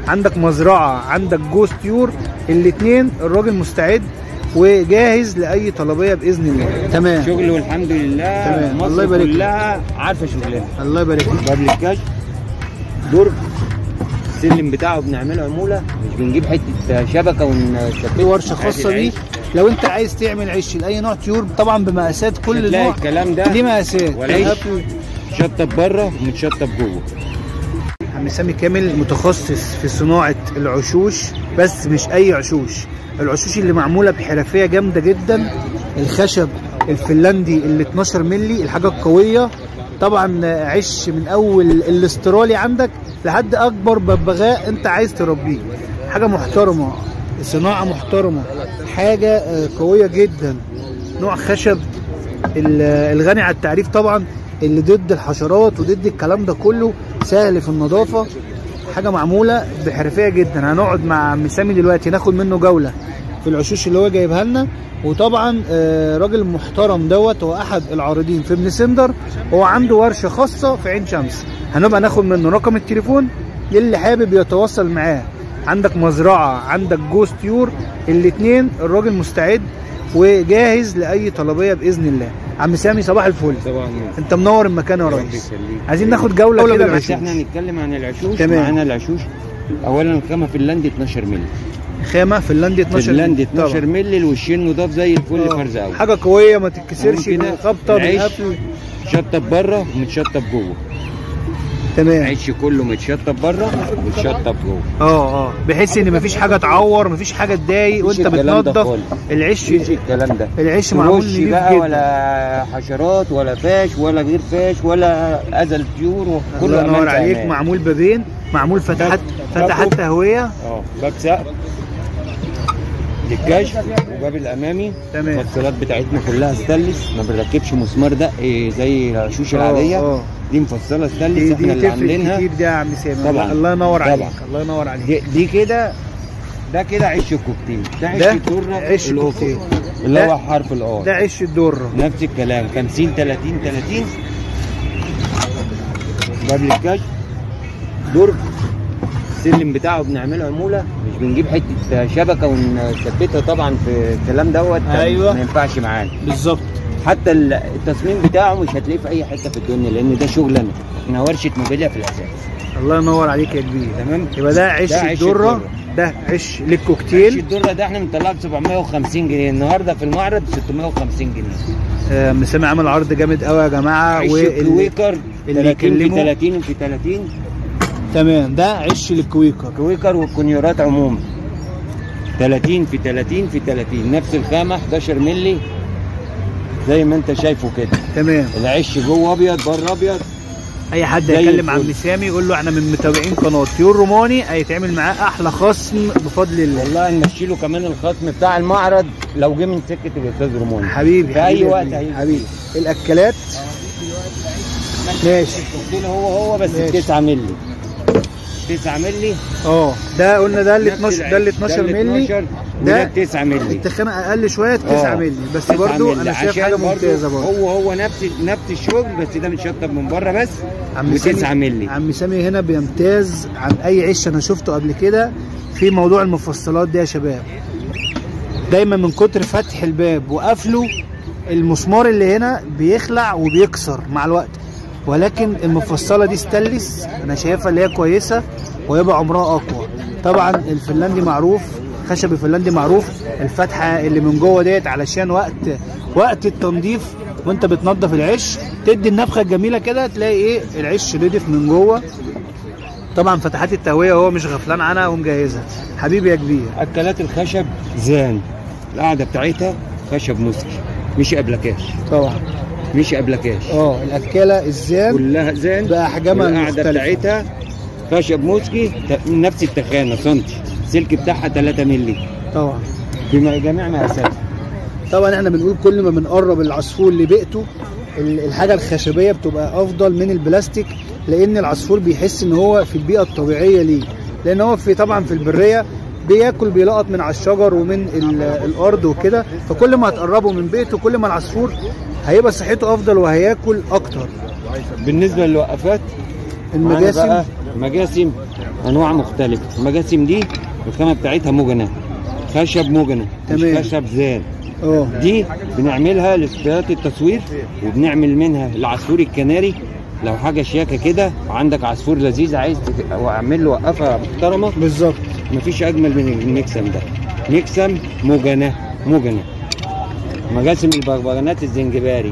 عندك مزرعه عندك جوز طيور الاثنين الراجل مستعد وجاهز لاي طلبيه باذن الله تمام شغل والحمد لله تمام. مصر الله يبارك لك. كلها عارفه شغلنا الله يبارك فيك قبل الكشف درج السلم بتاعه بنعمله عموله مش بنجيب حته شبكه ونثبتها في ورشه خاصه بيه لو انت عايز تعمل عش لاي نوع طيور طبعا بمقاسات كل تلاقي نوع الكلام ده ليه مقاسات والعيش الأكل شطب بره ومتشطب جوه عم سامي كامل متخصص في صناعة العشوش بس مش أي عشوش العشوش اللي معمولة بحرفية جامدة جدا الخشب الفنلندي اللي 12 ملي الحاجة القوية طبعا عش من أول الاسترالي عندك لحد أكبر ببغاء أنت عايز تربيه حاجة محترمة صناعة محترمة حاجة آه، قوية جدا نوع خشب ال- الغني على التعريف طبعا اللي ضد الحشرات وضد الكلام ده كله سهل في النظافه حاجه معموله بحرفيه جدا هنقعد مع عم سامي دلوقتي ناخد منه جوله في العشوش اللي هو جايبها لنا وطبعا آه، راجل محترم دوت هو احد العارضين في ابن سندر هو عنده ورشه خاصه في عين شمس هنبقى ناخد منه رقم التليفون اللي حابب يتواصل معاه عندك مزرعه عندك جوز طيور الاثنين الراجل مستعد وجاهز لاي طلبيه باذن الله عم سامي صباح الفل طبعا انت منور المكان يا ربنا ريس يخليك. عايزين ناخد جوله جولة كده بس بالعشوش احنا هنتكلم عن العشوش تمام. معانا العشوش اولا الخامه فنلندي 12 مللي خامه فنلندي 12 فنلندي طبعا. 12 مللي الوشين نضاف زي الفل آه. فرز قوي حاجه قويه ما تتكسرش كده خبطه العيش بالقفل شطب بره ومتشطب جوه تمام العيش كله متشطب بره ومتشطب جوه اه اه بحيث ان مفيش حاجه تعور مفيش حاجه تضايق مفيش وانت الكلام ده بتنضف خالص. العيش مفيش الكلام ده العيش معمول فروش نضيف بقى جدا. ولا حشرات ولا فاش ولا غير فاش ولا اذى الطيور الله وكله ينور امان عليك أمان. معمول بابين معمول فتحات باب- فتحات باب- تهويه اه باب سقف للكشف وباب الامامي تمام. الفصلات بتاعتنا كلها ستانلس ما بنركبش مسمار دق إيه زي العشوش آه، العاديه آه. دي مفصله ستانلس دي, احنا دي اللي تفرق عاملينها كتير ده يا عم سامي طبعاً. الله ينور طبعاً. عليك الله ينور عليك دي, دي كده ده كده عش الكوكتيل ده عش ده الدره عش الأفق، الكوكتيل. اللي ده- هو حرف الار ده عيش الدره نفس الكلام 50 30 30 باب الكشف درج السلم بتاعه بنعمله عموله مش بنجيب حته شبكه ونثبتها طبعا في الكلام دوت أيوة. ما ينفعش معانا بالظبط حتى ال- التصميم بتاعه مش هتلاقيه في اي حته في الدنيا لان ده شغلنا احنا ورشه موبيليا في الاساس الله ينور عليك يا كبير تمام يبقى ده عيش ده عيش الدره الدرة. ده عيش عيش للكوكتيل الدره ده احنا بنطلعه ب 750 جنيه النهارده في المعرض ب 650 جنيه آه، مسامي عامل عرض جامد قوي يا جماعه عيش واللي الكويكر اللي 30 في يكلمه- 30 في 30 تمام ده عش للكويكر كويكر والكونيورات عموما 30 في 30 في 30 نفس الخامه 11 مللي زي ما انت شايفه كده تمام العش جوه ابيض بره ابيض اي حد زي هيكلم الفل. عم سامي يقول له احنا من متابعين قناه طيور روماني هيتعمل معاه احلى خصم بفضل الله والله نمشي له كمان الخصم بتاع المعرض لو جه من سكه الاستاذ رموني حبيبي في اي حبيبي وقت حبيبي, هيجي حبيبي. الاكلات ماشي الكوكتيل هو هو بس ماشي. 9 مللي 9 مللي اه ده قلنا ده اللي نفس 12 ده اللي 12 ده مللي 12 ده وده 9 مللي التخانه اقل شويه 9 آه. مللي بس 9 برضو مللي. انا شايف عشان حاجه برضو ممتازه برضو هو هو نفس نفس الشغل بس ده متشطب من بره بس عم و9 سامي مللي عم سامي هنا بيمتاز عن اي عش انا شفته قبل كده في موضوع المفصلات ده يا شباب دايما من كتر فتح الباب وقفله المسمار اللي هنا بيخلع وبيكسر مع الوقت ولكن المفصله دي ستانلس انا شايفها اللي هي كويسه ويبقى عمرها اقوى طبعا الفنلندي معروف خشب الفنلندي معروف الفتحه اللي من جوه ديت علشان وقت وقت التنظيف وانت بتنظف العش تدي النفخه الجميله كده تلاقي ايه العش نضف من جوه طبعا فتحات التهويه هو مش غفلان عنها ومجهزها حبيبي يا كبير اكلات الخشب زان القعده بتاعتها خشب مسكي مش ابلكاش طبعا مش ابلكاش اه الاكاله الزان كلها زان بأحجامها والقعده المختلفة. بتاعتها خشب مسكي ت- من نفس التخانه سنتي السلك بتاعها 3 مللي طبعا بجميع مقاساتها طبعا احنا بنقول كل ما بنقرب العصفور لبيئته ال- الحاجه الخشبيه بتبقى افضل من البلاستيك لان العصفور بيحس ان هو في البيئه الطبيعيه ليه لان هو في طبعا في البريه بياكل بيلقط من على الشجر ومن ال- الارض وكده فكل ما هتقربه من بيئته كل ما العصفور هيبقى صحته افضل وهياكل اكتر بالنسبه للوقفات معانا المجاسم بقى مجاسم انواع مختلفه المجاسم دي الخامه بتاعتها مجنه خشب مجنه مش تمام. خشب زان اه دي بنعملها لاستيراد التصوير وبنعمل منها العصفور الكناري لو حاجه شياكه كده وعندك عصفور لذيذ عايز تت- واعمل له وقفه محترمه بالظبط مفيش اجمل من المكسم ده مكسم مجنه مجنه مجاسم البغبغانات الزنجباري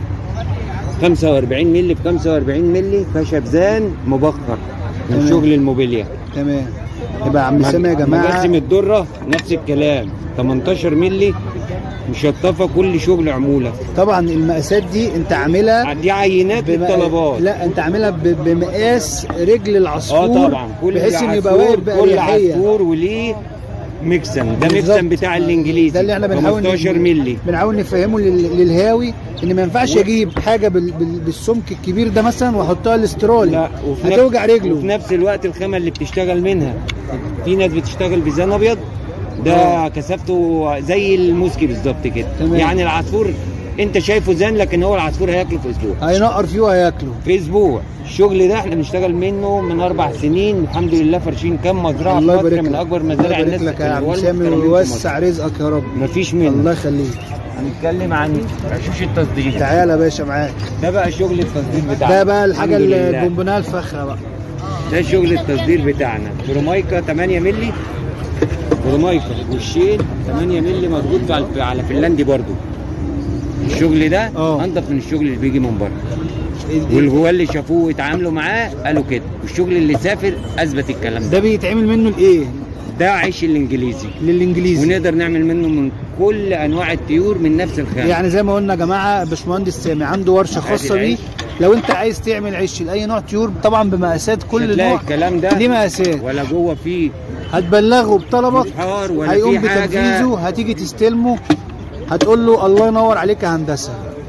45 مللي ب 45 مللي خشب زان مبخر من تمام. شغل الموبيليا تمام يبقى عم سامي يا جماعه مجاسم الدره نفس الكلام 18 مللي مشطفه كل شغل عموله طبعا المقاسات دي انت عاملها دي عينات بم- للطلبات لا انت عاملها ب- بمقاس رجل العصفور اه طبعا كل بحيث انه يبقى عصفور- واقف كل بأريحية عصفور وليه مكسم ده بالظبط. مكسم بتاع الانجليزي ده اللي احنا بنحاول 15 مللي بنحاول نفهمه لل- للهاوي ان ما ينفعش اجيب حاجه بال... بال... بالسمك الكبير ده مثلا واحطها الاسترالي لا وفي نفس- هتوجع وفي رجله نفس الوقت الخامه اللي بتشتغل منها في ناس بتشتغل بزان ابيض ده آه. كثافته زي الموسكي بالظبط كده تمام. يعني العصفور انت شايفه زان لكن هو العصفور هياكله في اسبوع هينقر فيه وهياكله في اسبوع الشغل ده احنا بنشتغل منه من اربع سنين الحمد لله فرشين كام مزرعه الله في يبارك مصر لك من اكبر الله مزارع يبارك الناس لك يا عم الحلوة سامي المحترمين في ويوسع مصر. رزقك يا رب مفيش منه الله يخليك هنتكلم عن عشوش التصدير تعالى يا باشا معاك ده بقى شغل التصدير بتاعنا ده بقى الحاجه الحمد لله. البونبونيه الفخره بقى ده شغل التصدير بتاعنا برومايكا 8 مللي برومايكا والشين 8 مللي مضغوط على على فنلندي برضو الشغل ده اه. انضف من الشغل اللي بيجي من بره والجوال اللي شافوه واتعاملوا معاه قالوا كده والشغل اللي سافر اثبت الكلام ده ده بيتعمل منه الايه ده عيش الانجليزي للانجليزي ونقدر نعمل منه من كل انواع الطيور من نفس الخامه يعني زي ما قلنا يا جماعه باشمهندس سامي عنده ورشه خاصه بيه العيش. لو انت عايز تعمل عيش لاي نوع طيور طبعا بمقاسات مش كل هتلاقي نوع الكلام ده ليه مقاسات ولا جوه فيه هتبلغه بطلبك مشحار ولا هيقوم في حاجه بتنفيذه هتيجي تستلمه هتقول له الله ينور عليك يا هندسه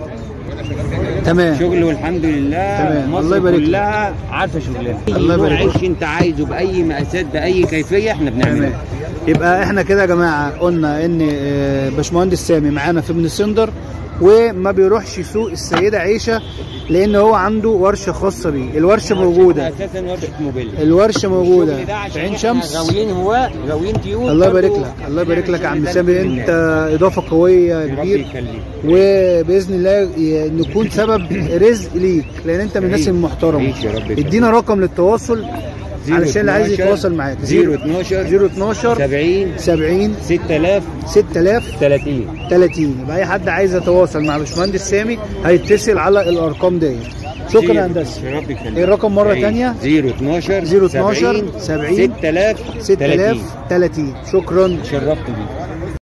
تمام شغل والحمد لله تمام. مصر الله يبارك لك. كلها عارفه شغلها الله أي نوع يبارك لك. عيش انت عايزه باي مقاسات باي كيفيه احنا بنعمله تمام يبقى احنا كده يا جماعه قلنا ان آه، باشمهندس سامي معانا في ابن سندر وما بيروحش سوق السيده عيشه لان هو عنده ورشه خاصه بيه الورشه موجوده اساسا ورشه موبيليا الورشه موجوده الشغل ده في عشان عين احنا شمس غاويين هواه غاويين طيور الله برضو يبارك لك الله يبارك لك يا عم بنعمل سامي شغل انت للناس. اضافه قويه يا رب كبير يخليك وباذن الله ي- نكون سبب رزق ليك لان انت من الناس عيش. المحترمه عيش يا رب يخليك. ادينا رقم للتواصل علشان اللي عايز يتواصل معاك 012 012 70 70 6000 6000 30 30 يبقى اي حد عايز يتواصل مع باشمهندس سامي هيتصل على الارقام دي شكرا يا هندسه يا رب يخليك ايه الرقم مرة تانية؟ 012 012 70 6000 6000 30 شكرا شرفت بيك